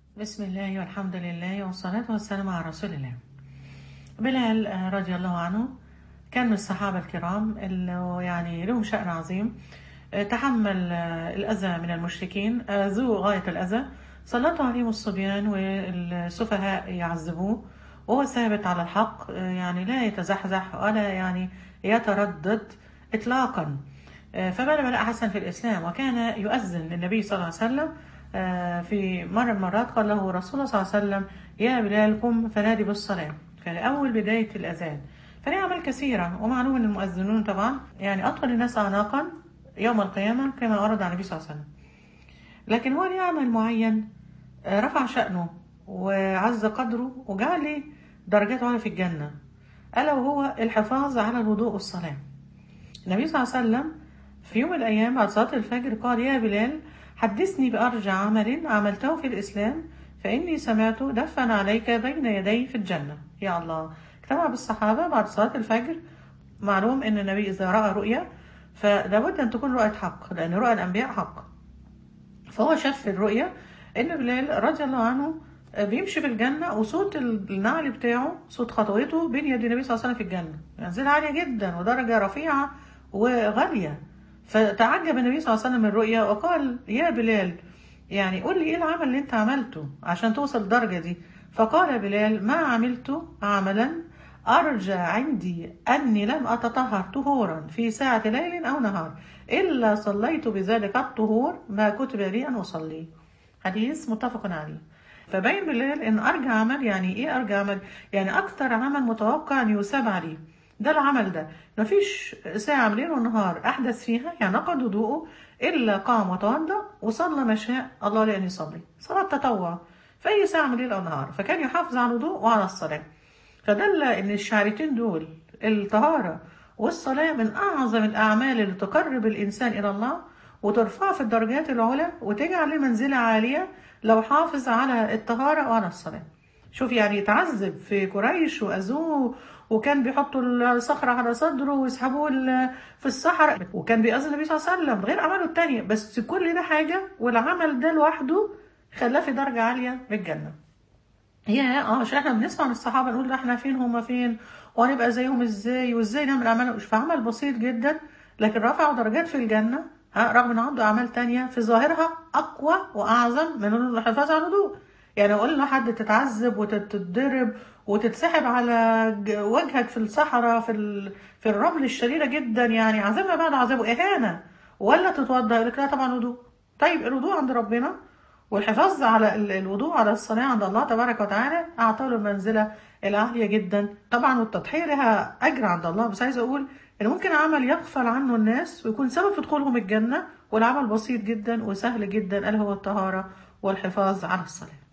بسم الله والحمد لله والصلاة والسلام على رسول الله بلال آه، رضي الله عنه كان من الصحابة الكرام اللي يعني لهم شأن عظيم آه، تحمل آه، الأذى من المشركين آه، ذو غاية الأذى سلطوا عليهم الصبيان والسفهاء يعذبوه وهو ثابت على الحق آه، يعني لا يتزحزح ولا يعني يتردد إطلاقا آه، فبلغ بلاء حسن في الإسلام وكان يؤذن للنبي صلى الله عليه وسلم آه، في مرة من المرات قال له رسول الله صلى الله عليه وسلم يا بلال قم فنادي بالصلاة كان أول بداية الأذان فليه أعمال كثيرة ومعلوم أن المؤذنون طبعا يعني أطول الناس أعناقا يوم القيامة كما ورد عن النبي صلى الله عليه وسلم لكن هو ليه عمل معين آه، رفع شأنه وعز قدره وجعل ليه درجات عالية في الجنة ألا وهو الحفاظ على الوضوء والصلاة النبي صلى الله عليه وسلم في يوم من الأيام بعد صلاة الفجر قال يا بلال حدثني بأرجع عمل عملته في الإسلام فإني سمعت دفن عليك بين يدي في الجنة يا الله اجتمع بالصحابة بعد صلاة الفجر معلوم أن النبي إذا رأى رؤيا فلابد أن تكون رؤية حق لأن رؤى الأنبياء حق فهو شاف في الرؤيا ان بلال رضي الله عنه بيمشي في الجنة وصوت النعل بتاعه صوت خطوته بين يدي النبي صلى الله عليه وسلم في الجنة منزلة عالية جدا ودرجة رفيعة وغالية فتعجب النبي صلى الله عليه وسلم من الرؤيا وقال يا بلال يعني قول لي ايه العمل اللي انت عملته عشان توصل الدرجة دي فقال بلال ما عملت عملا أرجى عندي أني لم أتطهر طهورا في ساعة ليل أو نهار إلا صليت بذلك الطهور ما كتب لي أن أصلي حديث متفق عليه فبين بلال ان ارجى عمل يعني ايه ارجى عمل يعني اكثر عمل متوقع ان يثاب عليه ده العمل ده مفيش ساعة من ليل ونهار أحدث فيها يعني نقض وضوءه إلا قام وتوضأ وصلى ما شاء الله لأن يصلي صلاة تطوع في أي ساعة من ليل أو نهار فكان يحافظ على الوضوء وعلى الصلاة فدل إن الشعرتين دول الطهارة والصلاة من أعظم الأعمال اللي تقرب الإنسان إلى الله وترفعه في الدرجات العلى وتجعل له منزلة عالية لو حافظ على الطهارة وعلى الصلاة شوف يعني يتعذب في قريش وأذوه وكان بيحطوا الصخرة على صدره ويسحبوه ال- في الصحراء وكان بيأذن النبي صلى الله عليه وسلم غير أعماله التانية بس كل ده حاجة والعمل ده لوحده خلاه في درجة عالية بالجنة يا اه عشان احنا بنسمع من الصحابه نقول ده احنا فين هما فين وهنبقى زيهم ازاي وازاي نعمل اعمال مش في عمل بسيط جدا لكن رفعوا درجات في الجنه ها رغم ان عنده اعمال تانية في ظاهرها اقوى واعظم من الحفاظ على الوضوء يعني اقول له حد تتعذب وتتضرب وتتسحب على ج- وجهك في الصحراء في ال... في الرمل الشديده جدا يعني عذاب ما بعد عذابه اهانه ولا تتوضا يقول لك لا طبعا وضوء طيب الوضوء عند ربنا والحفاظ على ال- الوضوء على الصلاة عند الله تبارك وتعالى أعطاه له المنزلة العالية جدا طبعا والتضحية لها أجر عند الله بس عايزة أقول إن ممكن عمل يغفل عنه الناس ويكون سبب في دخولهم الجنة والعمل بسيط جدا وسهل جدا ألا هو الطهارة والحفاظ على الصلاة